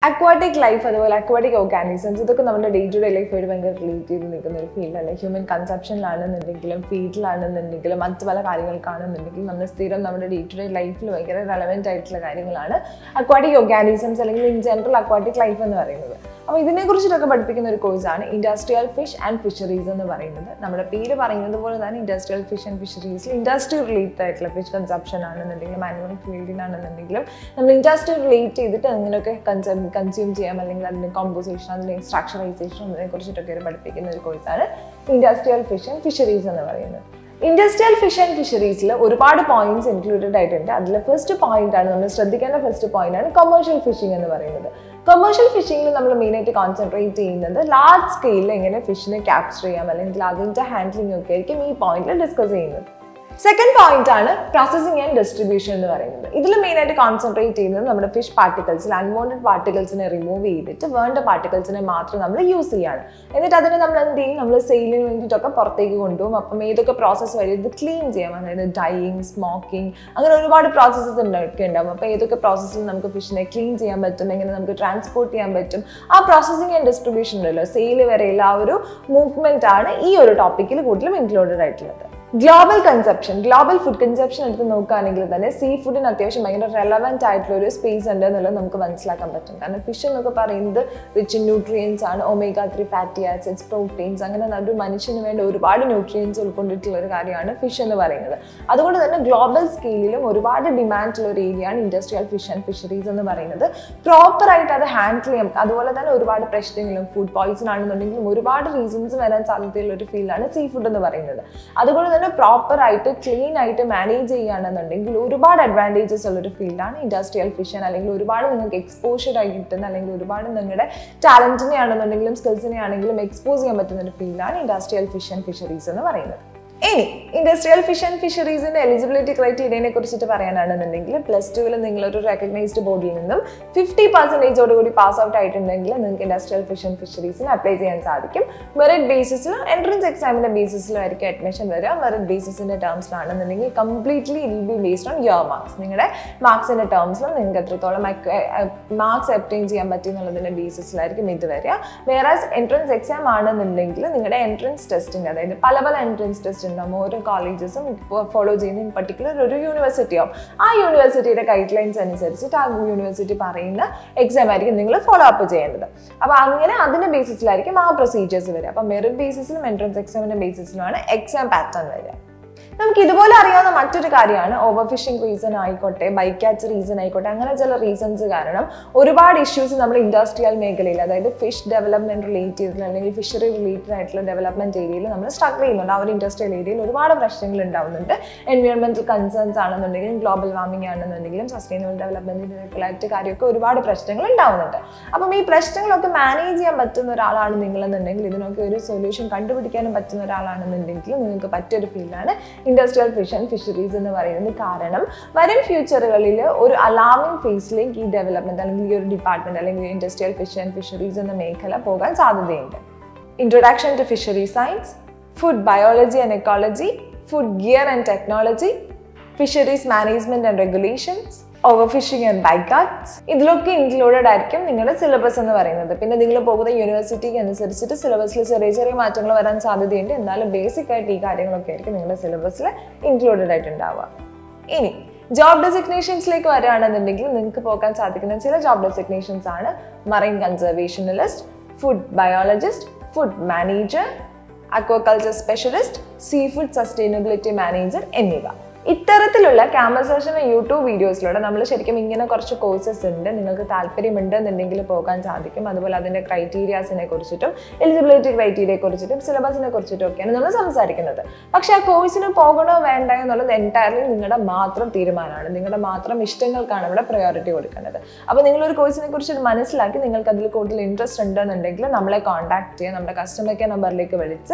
aquatic life അതുപോലെ aquatic organisms ഇതൊക്കെ നമ്മുടെ ഡേ ടു ഡേ ലൈഫായിട്ട് ഭയങ്കര റിലേറ്റ് ചെയ്ത് നിൽക്കുന്ന ഒരു ഫീൽഡാണ് ഹ്യൂമൻ കൺസപ്ഷനിലാണെന്നുണ്ടെങ്കിലും ഫീഡിലാണെന്നുണ്ടെങ്കിലും മറ്റ് പല കാര്യങ്ങൾക്കാണെന്നുണ്ടെങ്കിലും നമ്മൾ സ്ഥിരം നമ്മുടെ ഡേ ടു ഡേ ലൈഫിൽ ഭയങ്കര റെലവെൻ്റ് ആയിട്ടുള്ള കാര്യങ്ങളാണ് അക്വാട്ടിക് ഓർഗാനിസംസ് അല്ലെങ്കിൽ ഇൻ ജനറൽ അക്വാട്ടിക് ലൈഫ് എന്ന് പറയുന്നത് അപ്പോൾ ഇതിനെക്കുറിച്ചിട്ടൊക്കെ പഠിപ്പിക്കുന്ന ഒരു കോഴ്സാണ് ഇൻഡസ്ട്രിയൽ ഫിഷ് ആൻഡ് ഫിഷറീസ് എന്ന് പറയുന്നത് നമ്മുടെ പേര് പറയുന്നത് പോലെ തന്നെ ഇൻഡസ്ട്രിയൽ ഫിഷ് ആൻഡ് ഫിഷറീസിൽ ഇൻഡസ്ട്രി റിലേറ്റഡ് ആയിട്ടുള്ള ഫിഷ് കൺസപ്ഷൻ ആണെന്നുണ്ടെങ്കിലും ആനിമൽ ഫീൽഡിനാണെന്നുണ്ടെങ്കിലും നമ്മൾ ഇൻഡസ്ട്രി റിലേറ്റ് ചെയ്തിട്ട് എങ്ങനെയൊക്കെ കൺസ്യൂം കൺസ്യൂം ചെയ്യാം അല്ലെങ്കിൽ അതിൻ്റെ കോമ്പോസിഷൻ അതിൻ്റെ സ്ട്രക്ചറൈസേഷൻ അതിനെ കുറിച്ചിട്ടൊക്കെ പഠിപ്പിക്കുന്ന ഒരു കോഴ്സാണ് ഇൻഡസ്ട്രിയൽ ഫിഷ് ആൻഡ് ഫിഷറീസ് എന്ന് പറയുന്നത് ഇൻഡസ്ട്രിയൽ ഫിഷ് ആൻഡ് ഫിഷറീസിൽ ഒരുപാട് പോയിന്റ്സ് ഇൻക്ലൂഡഡ് ആയിട്ടുണ്ട് അതിൽ ഫസ്റ്റ് പോയിന്റ് ആണ് നമ്മൾ ശ്രദ്ധിക്കേണ്ട ഫസ്റ്റ് പോയിന്റ് ആണ് കൊമേഴ്ഷ്യൽ ഫിഷിംഗ് എന്ന് പറയുന്നത് കൊമേഴ്ഷ്യൽ ഫിഷിംഗിൽ നമ്മൾ മെയിനായിട്ട് കോൺസെൻട്രേറ്റ് ചെയ്യുന്നത് ലാർജ് സ്കെയിലിൽ എങ്ങനെ ഫിഷിനെ ക്യാപ്ചർ ചെയ്യാം അല്ലെങ്കിൽ അതിൻ്റെ ഹാൻഡ്ലിംഗ് ഒക്കെ ആയിരിക്കും ഈ പോയിന്റിൽ ഡിസ്കസ് ചെയ്യുന്നത് സെക്കൻഡ് പോയിന്റ് ആണ് പ്രോസസ്സിംഗ് ആൻഡ് ഡിസ്ട്രിബ്യൂഷൻ എന്ന് പറയുന്നത് ഇതിൽ മെയിനായിട്ട് കോൺസെൻട്രേറ്റ് ചെയ്യുന്നത് നമ്മുടെ ഫിഷ് പാർട്ടിക്കൽസിൽ അൺവാണ്ടഡ് പാർട്ടിക്കൽസിനെ റിമൂവ് ചെയ്തിട്ട് വേണ്ട പാർട്ടിക്കൽസിനെ മാത്രം നമ്മൾ യൂസ് ചെയ്യാണ് എന്നിട്ട് അതിനെ നമ്മൾ എന്ത് ചെയ്യും നമ്മൾ സെയിലിന് വേണ്ടിയിട്ടൊക്കെ പുറത്തേക്ക് കൊണ്ടുപോകും അപ്പം ഏതൊക്കെ പ്രോസസ്സ് വരെ ഇത് ക്ലീൻ ചെയ്യാം അതായത് ഡൈയിങ് സ്മോക്കിംഗ് അങ്ങനെ ഒരുപാട് പ്രോസസ്സസ് ഒക്കെ ഉണ്ടാവും അപ്പോൾ ഏതൊക്കെ പ്രോസസ്സിൽ നമുക്ക് ഫിഷിനെ ക്ലീൻ ചെയ്യാൻ പറ്റും എങ്ങനെ നമുക്ക് ട്രാൻസ്പോർട്ട് ചെയ്യാൻ പറ്റും ആ പ്രോസസ്സിംഗ് ആൻഡ് ഡിസ്ട്രിബ്യൂഷൻ ഉണ്ടല്ലോ സെയിൽ വരെയുള്ള ആ ഒരു മൂവ്മെന്റ് ആണ് ഈ ഒരു ടോപ്പിക്കിൽ കൂടുതലും ഇൻക്ലൂഡഡ് ആയിട്ടുള്ളത് global consumption global food consumption എടുത്ത് നോക്കുകയാണെങ്കിൽ തന്നെ സീ ഫുഡിന് അത്യാവശ്യം ഭയങ്കര റെലവെന്റ് ആയിട്ടുള്ള ഒരു സ്പേസ് ഉണ്ട് എന്നുള്ളത് നമുക്ക് മനസ്സിലാക്കാൻ പറ്റും കാരണം ഫിഷ് എന്നൊക്കെ പറയുന്നത് റിച്ച് ഇൻ ന്യൂട്രിയൻസ് ആണ് omega three fatty acids proteins അങ്ങനെ ഒരു മനുഷ്യന് വേണ്ട ഒരുപാട് ന്യൂട്രിയൻസ് ഉൾക്കൊണ്ടിട്ടുള്ള ഒരു കാര്യമാണ് ഫിഷ് എന്ന് പറയുന്നത് അതുകൊണ്ട് തന്നെ ഗ്ലോബൽ സ്കെയിലിലും ഒരുപാട് ഡിമാൻഡ് ഉള്ള ഒരു ഏരിയയാണ് ഇൻഡസ്ട്രിയൽ ഫിഷ് ആൻഡ് ഫിഷറീസ് എന്ന് പറയുന്നത് പ്രോപ്പർ ആയിട്ട് അത് ഹാൻഡിൽ ചെയ്യാം അതുപോലെ തന്നെ ഒരുപാട് പ്രശ്നങ്ങളും ഫുഡ് പോയിസൺ ആണെന്നുണ്ടെങ്കിലും ഒരുപാട് റീസൺസ് വരാൻ സാധ്യതയുള്ള ഒരു ഫീൽഡാണ് സീ ഫുഡ് എന്ന് പറയുന്നത് അതുകൊണ്ട് തന്നെ പ്രോപ്പർ ആയിട്ട് ക്ലീൻ ആയിട്ട് മാനേജ് ചെയ്യുകയാണെന്നുണ്ടെങ്കിൽ ഒരുപാട് അഡ്വാൻറ്റേജസ് ഉള്ളൊരു ഫീൽഡാണ് ഇൻഡസ്ട്രിയൽ ഫിഷൻ അല്ലെങ്കിൽ ഒരുപാട് നിങ്ങൾക്ക് എക്സ്പോഷർ ആയി കിട്ടുന്ന അല്ലെങ്കിൽ ഒരുപാട് നിങ്ങളുടെ ടാലന്റിനെ ആണെന്നുണ്ടെങ്കിലും സ്കിൽസിനെ ആണെങ്കിലും എക്സ്പോസ് ചെയ്യാൻ പറ്റുന്ന ഒരു ഫീൽഡാണ് ഇൻഡസ്ട്രിയൽ ഫിഷൻ ഫിഷറീസ് എന്ന് പറയുന്നത് ഇനി ഇൻഡസ്ട്രിയൽ ഫിഷ് ആൻഡ് ഫിഷറീസിന്റെ എലിജിബിലിറ്റി ക്രൈറ്റീരിയനെ കുറിച്ചിട്ട് പറയാനാണെന്നുണ്ടെങ്കിൽ പ്ലസ് ടുവിൽ നിങ്ങളൊരു റെക്കഗ്നൈസ്ഡ് ബോർഡിൽ നിന്നും ഫിഫ്റ്റി പെർസെൻറ്റേജോട് കൂടി പാസ് ഔട്ട് ആയിട്ടുണ്ടെങ്കിൽ നിങ്ങൾക്ക് ഇൻഡസ്ട്രിയൽ ഫിഷ് ആൻഡ് ഫിഷറീസിന് അപ്ലൈ ചെയ്യാൻ സാധിക്കും മെറിറ്റ് ബേസിസിലും എൻട്രൻസ് എക്സാമിന്റെ ബേസിസിലും ആയിരിക്കും അഡ്മിഷൻ വരിക മെറിറ്റ് ബേസിസിന്റെ ടേംസിലാണെന്നുണ്ടെങ്കിൽ completely it'll be based on your marks നിങ്ങളുടെ മാർക്സിന്റെ ടേംസിലും നിങ്ങൾക്ക് എത്രത്തോളം മാർക്സ് ഒപ്റ്റെയിൻ ചെയ്യാൻ പറ്റി എന്നുള്ളതിന്റെ ബേസിസിലായിരിക്കും ഇത് വരിക വേറെ എൻട്രൻസ് എക്സാം ആണെന്നുണ്ടെങ്കിൽ നിങ്ങളുടെ എൻട്രൻസ് ടെസ്റ്റിന്റെ അതായത് പല പല എൻട്രൻസ് ടെസ്റ്റ് ഉണ്ടാവും ഓരോ കോളേജസും ഫോളോ ചെയ്യുന്ന ഇൻ പർട്ടിക്കുലർ ഒരു യൂണിവേഴ്സിറ്റി ആവും ആ യൂണിവേഴ്സിറ്റിയുടെ ഗൈഡ് ലൈൻസ് അനുസരിച്ചിട്ട് ആ യൂണിവേഴ്സിറ്റി പറയുന്ന എക്സാം ആയിരിക്കും നിങ്ങൾ ഫോളോ അപ്പ് ചെയ്യേണ്ടത് അപ്പോൾ അങ്ങനെ അതിന്റെ ബേസിസിലായിരിക്കും ആ പ്രൊസീജിയേഴ്സ് വരിക അപ്പോൾ മെറിറ്റ് ബേസിസിലും എൻട്രൻസ് എക്സാമിന്റെ ബേസിസിലുമാണ് എക്സാം പാറ്റേൺ വരിക നമുക്ക് ഇതുപോലെ അറിയാവുന്ന മറ്റൊരു കാര്യമാണ് ഓവർ ഫിഷിംഗ് റീസൺ ആയിക്കോട്ടെ ബൈ ക്യാച്ച് റീസൺ ആയിക്കോട്ടെ അങ്ങനെ ചില റീസൺസ് കാരണം ഒരുപാട് ഇഷ്യൂസ് നമ്മുടെ ഇൻഡസ്ട്രിയൽ മേഖലയിൽ അതായത് ഫിഷ് ഡെവലപ്മെന്റ് റിലേറ്റ് ചെയ്തിട്ടുള്ള അല്ലെങ്കിൽ ഫിഷറി റിലേറ്റഡ് ആയിട്ടുള്ള ഡെവലപ്മെന്റ് ഏരിയയിൽ നമ്മൾ സ്ട്രഗിൾ ചെയ്യുന്നുണ്ട് ആ ഒരു ഇൻഡസ്ട്രിയൽ ഏരിയയിൽ ഒരുപാട് പ്രശ്നങ്ങൾ ഉണ്ടാവുന്നുണ്ട് എൻവയോൺമെന്റൽ കൺസേൺസ് ആണെന്നുണ്ടെങ്കിലും ഗ്ലോബൽ വാർമിംഗ് ആണെന്നുണ്ടെങ്കിലും സസ്റ്റൈനബിൾ ഡെവലപ്മെന്റിന്റെ റിലേറ്റഡ് കാര്യമൊക്കെ ഒരുപാട് പ്രശ്നങ്ങൾ ഉണ്ടാവുന്നുണ്ട് അപ്പം ഈ പ്രശ്നങ്ങളൊക്കെ മാനേജ് ചെയ്യാൻ പറ്റുന്ന ഒരാളാണ് നിങ്ങളെന്നുണ്ടെങ്കിൽ ഇതിനൊക്കെ ഒരു സൊല്യൂഷൻ കണ്ടുപിടിക്കാനും പറ്റുന്ന ഒരാളാണെന്നുണ്ടെങ്കിൽ നിങ്ങൾക്ക് പറ്റിയൊരു ഫീൽഡാണ് ഇൻഡസ്ട്രിയൽ ഫിഷ് ആൻഡ് ഫിഷറീസ് എന്ന് പറയുന്നത് കാരണം വരും ഫ്യൂച്ചറുകളിൽ ഒരു അലാമിംഗ് ഫേസിലേക്ക് ഈ ഡെവലപ്മെന്റ് അല്ലെങ്കിൽ ഈ ഒരു ഡിപ്പാർട്ട്മെന്റ് അല്ലെങ്കിൽ ഇൻഡസ്ട്രിയൽ ഫിഷ് ആൻഡ് ഫിഷറീസ് എന്ന മേഖല പോകാൻ സാധ്യതയുണ്ട് introduction to fishery science food biology and ecology food gear and technology fisheries management and regulations over fishing and bycatches ഇതിലൊക്കെ ഇൻക്ലൂഡഡ് ആയിരിക്കും നിങ്ങളുടെ സിലബസ് എന്ന് പറയുന്നത് പിന്നെ നിങ്ങൾ പോകുന്ന യൂണിവേഴ്സിറ്റിക്ക് അനുസരിച്ചിട്ട് സിലബസിൽ ചെറിയ ചെറിയ മാറ്റങ്ങൾ വരാൻ സാധ്യതയുണ്ട് എന്നാലും ബേസിക് ആയിട്ട് ഈ കാര്യങ്ങളൊക്കെ ആയിരിക്കും നിങ്ങളുടെ സിലബസിൽ ഇൻക്ലൂഡഡ് ആയിട്ടുണ്ടാവുക ഇനി ജോബ് ഡെസിഗ്നേഷൻസിലേക്ക് വരികയാണെന്നുണ്ടെങ്കിൽ നിങ്ങൾക്ക് പോകാൻ സാധിക്കുന്ന ചില ജോബ് ഡെസിഗ്നേഷൻസ് ആണ് marine conservationalist food biologist food manager aquaculture specialist seafood sustainability manager എന്നിവ ഇത്തരത്തിലുള്ള ക്യാമ്പസേഷൻ്റെ യൂട്യൂബ് വീഡിയോസിലൂടെ നമ്മൾ ശരിക്കും ഇങ്ങനെ കുറച്ച് കോഴ്സസ് ഉണ്ട് നിങ്ങൾക്ക് താല്പര്യമുണ്ട് എന്നുണ്ടെങ്കിൽ പോകാൻ സാധിക്കും അതുപോലെ അതിൻ്റെ ക്രൈറ്റീരിയാസിനെ കുറിച്ചിട്ടും എലിജിബിലിറ്റി ക്രൈറ്റീരിയയെ കുറിച്ചിട്ടും സിലബസിനെ കുറിച്ചിട്ടും ഒക്കെയാണ് നമ്മൾ സംസാരിക്കുന്നത് പക്ഷേ ആ കോഴ്സിന് പോകണോ വേണ്ട എന്നുള്ളത് എൻറ്റയർലി നിങ്ങളുടെ മാത്രം തീരുമാനമാണ് നിങ്ങളുടെ മാത്രം ഇഷ്ടങ്ങൾക്കാണ് ഇവിടെ പ്രയോറിറ്റി കൊടുക്കേണ്ടത് അപ്പോൾ നിങ്ങളൊരു കോഴ്സിനെ കുറിച്ച് മനസ്സിലാക്കി നിങ്ങൾക്ക് അതിൽ കൂടുതൽ ഇൻട്രസ്റ്റ് ഉണ്ടെന്നുണ്ടെങ്കിൽ നമ്മളെ കോൺടാക്ട് ചെയ്യുക നമ്മുടെ കസ്റ്റമർ കെയർ നമ്പറിലേക്ക് വിളിച്ച്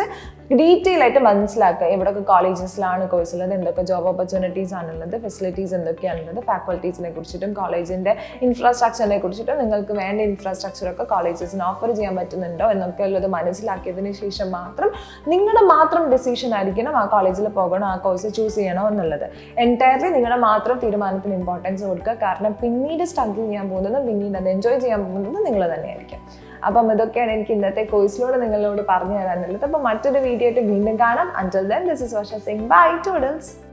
ഡീറ്റെയിൽ ആയിട്ട് മനസ്സിലാക്കുക എവിടെയൊക്കെ കോളേജസിലാണ് കോഴ്സ് ഉള്ളത് എന്തൊക്കെ ജോബ് ഓപ്പർച്യൂണിറ്റീസ് ആണുള്ളത് ഫെസിലിറ്റീസ് എന്തൊക്കെയാണുള്ളത് ഫാക്കൽറ്റീസിനെ കുറിച്ചിട്ടും കോളേജിൻ്റെ ഇൻഫ്രാസ്ട്രക്ചറിനെ കുറിച്ചിട്ടും നിങ്ങൾക്ക് വേണ്ട ഇൻഫ്രാസ്ട്രക്ചറൊക്കെ കോളേജസിന് ഓഫർ ചെയ്യാൻ പറ്റുന്നുണ്ടോ എന്നൊക്കെ ഉള്ളത് മനസ്സിലാക്കിയതിന് ശേഷം മാത്രം നിങ്ങളുടെ മാത്രം ഡിസിഷൻ ആയിരിക്കണം ആ കോളേജിൽ പോകണോ ആ കോഴ്സ് ചൂസ് ചെയ്യണോ എന്നുള്ളത് എൻറ്റയർലി നിങ്ങളുടെ മാത്രം തീരുമാനത്തിന് ഇമ്പോർട്ടൻസ് കൊടുക്കുക കാരണം പിന്നീട് സ്ട്രഗിൾ ചെയ്യാൻ പോകുന്നതും പിന്നീട് അത് എൻജോയ് ചെയ്യാൻ പോകുന്നതും നിങ്ങൾ തന്നെയായിരിക്കും അപ്പം ഇതൊക്കെയാണ് എനിക്ക് ഇന്നത്തെ കോഴ്സിലൂടെ നിങ്ങളോട് പറഞ്ഞു തരാനുള്ളത് അപ്പം മറ്റൊരു വീഡിയോ ആയിട്ട് വീണ്ടും കാണാം until then this is Varsha Singh bye ടൂഡൽസ്